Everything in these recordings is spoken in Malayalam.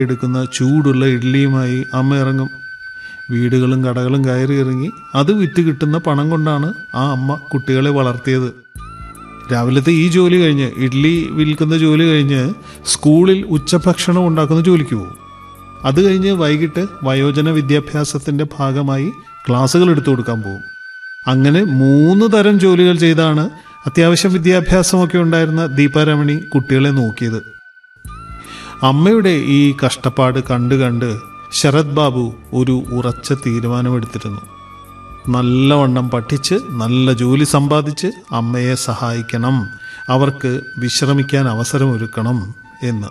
എടുക്കുന്ന ചൂടുള്ള ഇഡ്ഡലിയുമായി അമ്മ ഇറങ്ങും വീടുകളും കടകളും കയറി ഇറങ്ങി അത് വിറ്റ് കിട്ടുന്ന പണം കൊണ്ടാണ് ആ അമ്മ കുട്ടികളെ വളർത്തിയത് രാവിലത്തെ ഈ ജോലി കഴിഞ്ഞ് ഇഡ്ഡലി വിൽക്കുന്ന ജോലി കഴിഞ്ഞ് സ്കൂളിൽ ഉച്ചഭക്ഷണം ഉണ്ടാക്കുന്ന ജോലിക്ക് പോകും അത് കഴിഞ്ഞ് വൈകിട്ട് വയോജന വിദ്യാഭ്യാസത്തിന്റെ ഭാഗമായി ക്ലാസ്സുകൾ എടുത്തു കൊടുക്കാൻ പോകും അങ്ങനെ മൂന്ന് തരം ജോലികൾ ചെയ്താണ് അത്യാവശ്യം വിദ്യാഭ്യാസമൊക്കെ ഉണ്ടായിരുന്ന ദീപാരമണി കുട്ടികളെ നോക്കിയത് അമ്മയുടെ ഈ കഷ്ടപ്പാട് കണ്ട് കണ്ട് ശരത് ബാബു ഒരു ഉറച്ച തീരുമാനമെടുത്തിരുന്നു നല്ലവണ്ണം പഠിച്ച് നല്ല ജോലി സമ്പാദിച്ച് അമ്മയെ സഹായിക്കണം അവർക്ക് വിശ്രമിക്കാൻ അവസരമൊരുക്കണം എന്ന്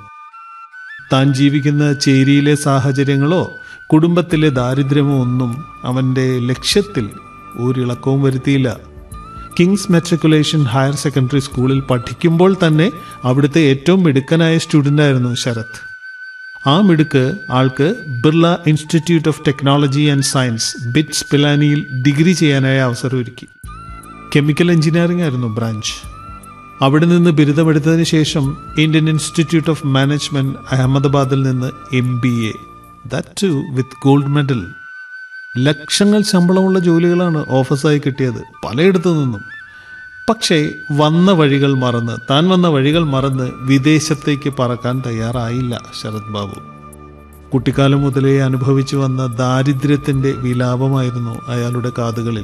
താൻ ജീവിക്കുന്ന ചേരിയിലെ സാഹചര്യങ്ങളോ കുടുംബത്തിലെ ദാരിദ്ര്യമോ ഒന്നും അവൻ്റെ ലക്ഷ്യത്തിൽ ഒരിളക്കവും വരുത്തിയില്ല കിങ്സ് മെട്രിക്കുലേഷൻ ഹയർ സെക്കൻഡറി സ്കൂളിൽ പഠിക്കുമ്പോൾ തന്നെ അവിടുത്തെ ഏറ്റവും മിടുക്കനായ സ്റ്റുഡൻ്റ് ആയിരുന്നു ശരത് ആ മിടുക്ക് ആൾക്ക് Birla institute of technology and science BITS പിലാനിയിൽ ഡിഗ്രി ചെയ്യാനായ അവസരമൊരുക്കി കെമിക്കൽ എഞ്ചിനീയറിംഗ് ആയിരുന്നു ബ്രാഞ്ച് അവിടെ നിന്ന് ബിരുദമെടുത്തതിന് ശേഷം ഇന്ത്യൻ ഇൻസ്റ്റിറ്റ്യൂട്ട് ഓഫ് മാനേജ്മെന്റ് അഹമ്മദാബാദിൽ നിന്ന് M B A that too with gold medal ലക്ഷങ്ങൾ ശമ്പളമുള്ള ജോലികളാണ് ഓഫീസായി കിട്ടിയത് പലയിടത്തു നിന്നും പക്ഷേ വന്ന വഴികൾ മറന്ന് താൻ വന്ന വഴികൾ മറന്ന് വിദേശത്തേക്ക് പറക്കാൻ തയ്യാറായില്ല ശരത് ബാബു കുട്ടിക്കാലം മുതലേ അനുഭവിച്ചു വന്ന ദാരിദ്ര്യത്തിന്റെ വിലാപമായിരുന്നു അയാളുടെ കാതുകളിൽ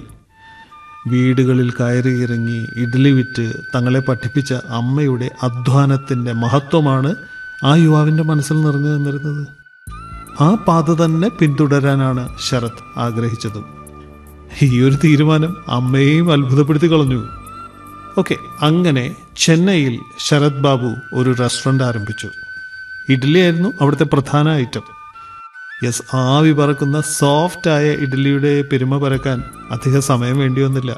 വീടുകളിൽ കയറി ഇറങ്ങി ഇഡ്ഡലി വിറ്റ് തങ്ങളെ പഠിപ്പിച്ച അമ്മയുടെ അധ്വാനത്തിന്റെ മഹത്വമാണ് ആ യുവാവിന്റെ മനസ്സിൽ നിറഞ്ഞു നിന്നിരുന്നത് ആ പാത തന്നെ പിന്തുടരാനാണ് ശരത് ആഗ്രഹിച്ചത് ഈ ഒരു തീരുമാനം അമ്മയെയും അത്ഭുതപ്പെടുത്തി കളഞ്ഞു ഓക്കെ അങ്ങനെ ചെന്നൈയിൽ ശരത് ബാബു ഒരു റെസ്റ്റോറന്റ് ആരംഭിച്ചു ഇഡ്ഡലി ആയിരുന്നു അവിടുത്തെ പ്രധാന ഐറ്റം യെസ് ആവി പറക്കുന്ന സോഫ്റ്റ് ആയ ഇഡ്ഡലിയുടെ പെരുമ പരക്കാൻ അധിക സമയം വേണ്ടി വന്നില്ല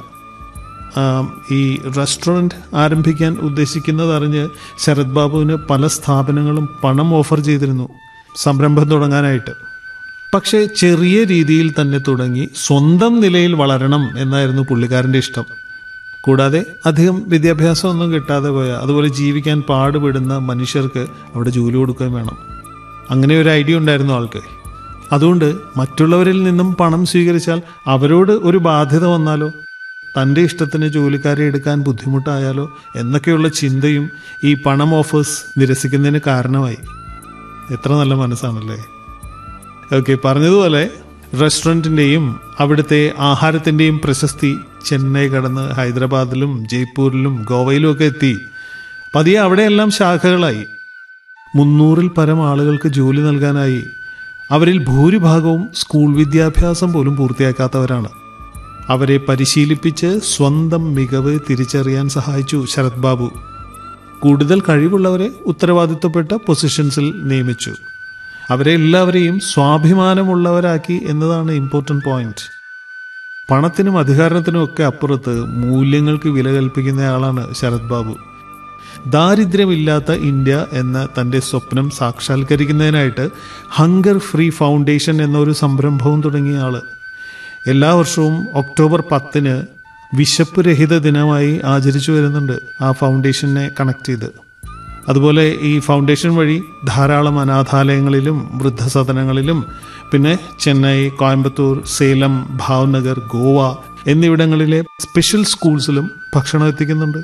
ആം, ഈ റെസ്റ്റോറൻറ്റ് ആരംഭിക്കാൻ ഉദ്ദേശിക്കുന്നതറിഞ്ഞ് ശരത് ബാബുവിന് പല സ്ഥാപനങ്ങളും പണം ഓഫർ ചെയ്തിരുന്നു സംരംഭം തുടങ്ങാനായിട്ട് പക്ഷേ ചെറിയ രീതിയിൽ തന്നെ തുടങ്ങി സ്വന്തം നിലയിൽ വളരണം എന്നായിരുന്നു പുള്ളിക്കാരൻ്റെ ഇഷ്ടം കൂടാതെ അധികം വിദ്യാഭ്യാസമൊന്നും കിട്ടാതെ പോയ അതുപോലെ ജീവിക്കാൻ പാടുപെടുന്ന മനുഷ്യർക്ക് അവിടെ ജോലി കൊടുക്കുകയും വേണം അങ്ങനെ ഒരു ഐഡിയ ഉണ്ടായിരുന്നു ആൾക്ക് അതുകൊണ്ട് മറ്റുള്ളവരിൽ നിന്നും പണം സ്വീകരിച്ചാൽ അവരോട് ഒരു ബാധ്യത വന്നാലോ തൻ്റെ ഇഷ്ടത്തിന് ജോലിക്കാരെ എടുക്കാൻ ബുദ്ധിമുട്ടായാലോ എന്നൊക്കെയുള്ള ചിന്തയും ഈ പണം ഓഫേഴ്സ് നിരസിക്കുന്നതിന് കാരണമായി എത്ര നല്ല മനസ്സാണല്ലേ ഓക്കെ പറഞ്ഞതുപോലെ റെസ്റ്റോറൻറ്റിൻ്റെയും അവിടുത്തെ ആഹാരത്തിൻ്റെയും പ്രശസ്തി ചെന്നൈ കടന്ന് ഹൈദരാബാദിലും ജയ്പൂരിലും ഗോവയിലും ഒക്കെ എത്തി പതിയെ അവിടെയെല്ലാം ശാഖകളായി മുന്നൂറിൽ പരം ആളുകൾക്ക് ജോലി നൽകാനായി അവരിൽ ഭൂരിഭാഗവും സ്കൂൾ വിദ്യാഭ്യാസം പോലും പൂർത്തിയാക്കാത്തവരാണ് അവരെ പരിശീലിപ്പിച്ച് സ്വന്തം മികവ് തിരിച്ചറിയാൻ സഹായിച്ചു ശരത് ബാബു കൂടുതൽ കഴിവുള്ളവരെ ഉത്തരവാദിത്വപ്പെട്ട പൊസിഷൻസിൽ നിയമിച്ചു അവരെ എല്ലാവരെയും സ്വാഭിമാനമുള്ളവരാക്കി എന്നതാണ് ഇമ്പോർട്ടൻ്റ് പോയിന്റ് പണത്തിനും അധികാരത്തിനും ഒക്കെ അപ്പുറത്ത് മൂല്യങ്ങൾക്ക് വില കൽപ്പിക്കുന്നയാളാണ് ശരത് ബാബു ദാരിദ്ര്യമില്ലാത്ത ഇന്ത്യ എന്ന തൻ്റെ സ്വപ്നം സാക്ഷാത്കരിക്കുന്നതിനായിട്ട് ഹങ്കർ ഫ്രീ ഫൗണ്ടേഷൻ എന്നൊരു സംരംഭവും തുടങ്ങിയ ആള് എല്ലാ വർഷവും ഒക്ടോബർ പത്തിന് വിശപ്പ് രഹിത ദിനമായി ആചരിച്ചു വരുന്നുണ്ട് ആ ഫൗണ്ടേഷനെ കണക്ട് ചെയ്ത് അതുപോലെ ഈ ഫൗണ്ടേഷൻ വഴി ധാരാളം അനാഥാലയങ്ങളിലും വൃദ്ധസദനങ്ങളിലും പിന്നെ ചെന്നൈ കോയമ്പത്തൂർ സേലം ഭാവ്നഗർ ഗോവ എന്നിവിടങ്ങളിലെ സ്പെഷ്യൽ സ്കൂൾസിലും ഭക്ഷണം എത്തിക്കുന്നുണ്ട്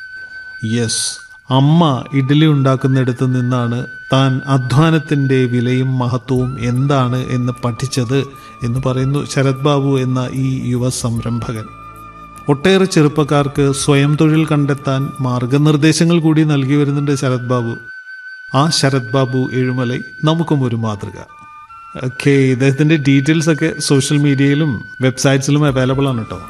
യെസ് അമ്മ ഇഡ്ഡലി ഉണ്ടാക്കുന്നിടത്ത് നിന്നാണ് താൻ അധ്വാനത്തിൻ്റെ വിലയും മഹത്വവും എന്താണ് എന്ന് പഠിച്ചത് എന്ന് പറയുന്നു ശരത് ബാബു എന്ന ഈ യുവ സംരംഭകൻ ഒട്ടേറെ ചെറുപ്പക്കാർക്ക് സ്വയം തൊഴിൽ കണ്ടെത്താൻ മാർഗനിർദ്ദേശങ്ങൾ കൂടി നൽകി വരുന്നുണ്ട് ശരത് ബാബു ആ ശരത് ബാബു എഴുമലൈ നമുക്കും ഒരു മാതൃക ഓക്കെ ഇദ്ദേഹത്തിൻ്റെ ഡീറ്റെയിൽസ് ഒക്കെ സോഷ്യൽ മീഡിയയിലും വെബ്സൈറ്റ്സിലും അവൈലബിൾ ആണ് കേട്ടോ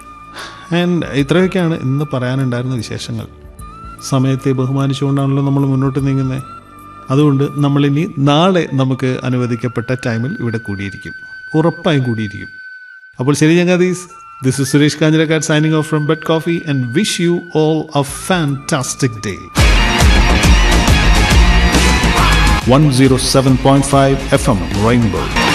ആൻഡ് ഇത്രയൊക്കെയാണ് ഇന്ന് പറയാനുണ്ടായിരുന്ന വിശേഷങ്ങൾ സമയത്തെ ബഹുമാനിച്ചുകൊണ്ടാണല്ലോ നമ്മൾ മുന്നോട്ട് നീങ്ങുന്നത് അതുകൊണ്ട് നമ്മളിനി നാളെ നമുക്ക് അനുവദിക്കപ്പെട്ട ടൈമിൽ ഇവിടെ കൂടിയിരിക്കും ഉറപ്പായും കൂടിയിരിക്കും അപ്പോൾ ശരി ചങ്ങാതീസ് this is Suresh Kanjirakkad signing off from bed coffee and wish you all a fantastic day 107.5 FM Rainbow.